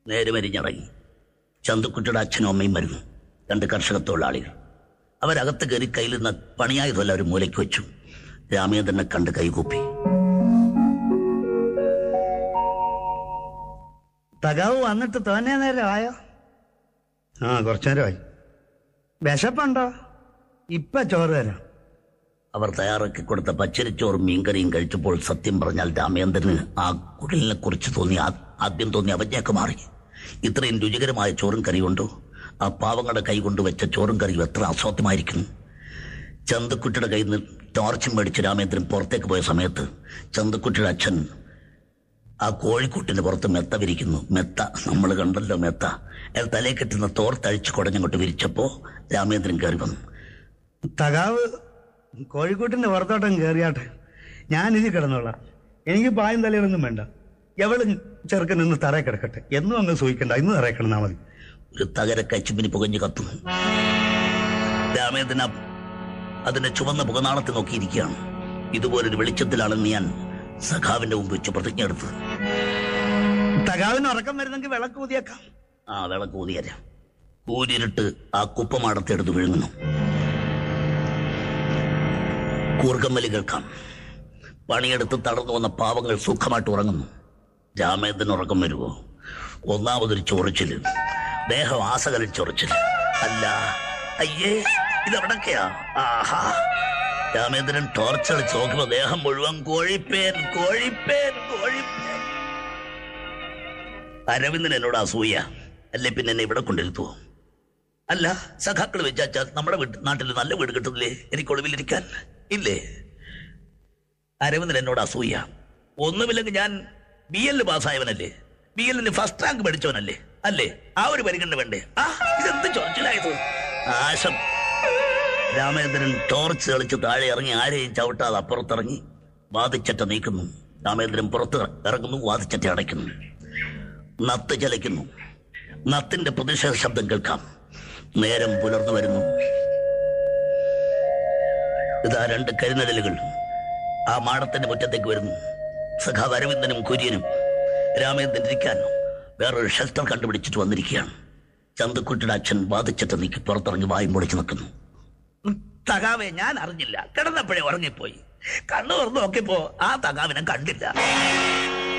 നേരെ വരിഞ്ഞിറങ്ങി ചന്തുക്കുട്ടിയുടെ അച്ഛനും അമ്മയും വരുന്നു രണ്ട് കർഷക തൊഴിലാളികൾ അവരകത്ത് കയറി കയ്യിൽ നിന്ന് പണിയായതല്ല ഒരു മൂലയ്ക്ക് വെച്ചു രാമേന്ദ്രനെ കണ്ട് കൈകൂപ്പി തകാവ് വന്നിട്ട് തോന്നേ നേരം ആയോ ആ കുറച്ചു നേരമായി വിശപ്പുണ്ടോ ഇപ്പൊ ചോറ് തരാം അവർ തയ്യാറാക്കി കൊടുത്ത പച്ചരിച്ചോറും മീൻകറിയും കഴിച്ചപ്പോൾ സത്യം പറഞ്ഞാൽ രാമേന്ദ്രന് ആ കുടലിനെ കുറിച്ച് തോന്നി ആ- ആദ്യം തോന്നി അവജ്ഞയൊക്കെ മാറി ഇത്രയും രുചികരമായ ചോറും കറിയുണ്ടോ ആ പാവങ്ങളുടെ കൈ കൊണ്ട് വെച്ച ചോറും കറിയും എത്ര അസ്വാദ്യമായിരിക്കുന്നു ചന്തക്കുട്ടിയുടെ കയ്യിൽ നിന്ന് ടോർച്ചും മേടിച്ച് രാമേന്ദ്രൻ പുറത്തേക്ക് പോയ സമയത്ത് ചന്തക്കുട്ടിയുടെ അച്ഛൻ ആ കോഴിക്കൂട്ടിന്റെ പുറത്ത് മെത്ത വിരിക്കുന്നു മെത്ത നമ്മൾ കണ്ടല്ലോ മെത്ത അയാൾ തലേ കെട്ടുന്ന തോർത്തഴിച്ച് കുടഞ്ഞങ്ങോട്ട് വിരിച്ചപ്പോ രാമേന്ദ്രൻ കയറി വന്നു തകാവ് കോഴിക്കോട്ടിന്റെ പുറത്തോട്ടം കയറിയാട്ടെ ഞാൻ ഇതിൽ കിടന്നോളാം എനിക്ക് പായം തലയിലൊന്നും വേണ്ട എവളും ചെറുക്കൻ നിന്ന് തറയെ കിടക്കട്ടെ എന്നും അങ്ങ് സൂഹിക്കണ്ട ഇന്ന് തറയെ കിടന്നാ മതി ഒരു തകര കച്ചിപ്പിനി പുകഞ്ഞു കത്തുന്നു രാമേന്ദ്രൻ ആ- അതിന്റെ ചുവന്ന പുകനാളത്തെ നോക്കിയിരിക്കുകയാണ് ഇതുപോലൊരു വെളിച്ചത്തിലാണെന്ന് ഞാൻ സഖാവിന്റെ മുമ്പ് വെച്ച് പ്രതിജ്ഞ എടുത്തത് തകാവിന് ഉറക്കം വരുന്നെങ്കിൽ വിളക്ക് ഊതിയേക്കാം ആ വിളക്ക് ഊതിയരാം കൂരിരുട്ട് ആ കുപ്പമാടത്തെടുത്ത് വിഴുങ്ങുന്നു കൂർക്കമ്മലി കേൾക്കാം പണിയെടുത്ത് തളർന്നു വന്ന പാവങ്ങൾ സുഖമായിട്ട് ഉറങ്ങുന്നു രാമേന്ദ്രൻ ഉറക്കം വരുമോ ഒന്നാമതൊരു ചൊറിച്ചില് ദേഹം ആസകലിൽ ചൊറിച്ചില് അല്ല അയ്യേ ഇതെവിടൊക്കെയാ ആഹാ രാമേന്ദ്രൻ ടോർച്ചടിച്ച് നോക്കുമ്പോ ദേഹം മുഴുവൻ കോഴിപ്പേൻ കോഴിപ്പേൻ കോഴിപ്പേൻ അരവിന്ദൻ എന്നോട് അസൂയ അല്ലേ പിന്നെ എന്നെ ഇവിടെ കൊണ്ടിരുത്തുവോ അല്ല സഖാക്കൾ വിചാരിച്ചാൽ നമ്മുടെ വീട്ട് നാട്ടിൽ നല്ല വീട് കിട്ടുന്നില്ലേ എനിക്ക് ഒളിവിലിരിക്കാൻ ഇല്ലേ അരവിന്ദൻ എന്നോട് അസൂയ ഒന്നുമില്ലെങ്കിൽ ഞാൻ ബി എൽ പാസ്സായവനല്ലേ ബി എല്ലിന് ഫസ്റ്റ് റാങ്ക് പഠിച്ചവനല്ലേ അല്ലേ ആ ഒരു പരിഗണന വേണ്ടേ ആ ഇതെന്ത് ചൊറച്ചിലായത് ആശം രാമേന്ദ്രൻ ടോർച്ച് കളിച്ച് താഴെ ഇറങ്ങി ആരെയും ചവിട്ടാതെ അപ്പുറത്തിറങ്ങി വാതിച്ചട്ട നീക്കുന്നു രാമേന്ദ്രൻ പുറത്ത് ഇറങ്ങുന്നു വാതിച്ചട്ട അടയ്ക്കുന്നു നത്ത് ചലയ്ക്കുന്നു നത്തിന്റെ പ്രതിഷേധ ശബ്ദം കേൾക്കാം നേരം പുലർന്നു വരുന്നു ഇതാ രണ്ട് കരിനടലുകൾ ആ മാടത്തിന്റെ മുറ്റത്തേക്ക് വരുന്നു സഖാവ് അരവിന്ദനും കുര്യനും രാമേന്ദ്രൻ ഇരിക്കാൻ വേറൊരു ഷെൽട്ടർ കണ്ടുപിടിച്ചിട്ട് വന്നിരിക്കുകയാണ് ചന്തക്കുട്ടിയുടെ അച്ഛൻ ബാധിച്ചിട്ട് നീക്കി പുറത്തിറങ്ങി വായും പൊളിച്ചു നിൽക്കുന്നു തകാവെ ഞാൻ അറിഞ്ഞില്ല കിടന്നപ്പോഴേ ഉറങ്ങിപ്പോയി കണ്ണു തുറന്നു നോക്കിയപ്പോ ആ തകാവിനെ കണ്ടില്ല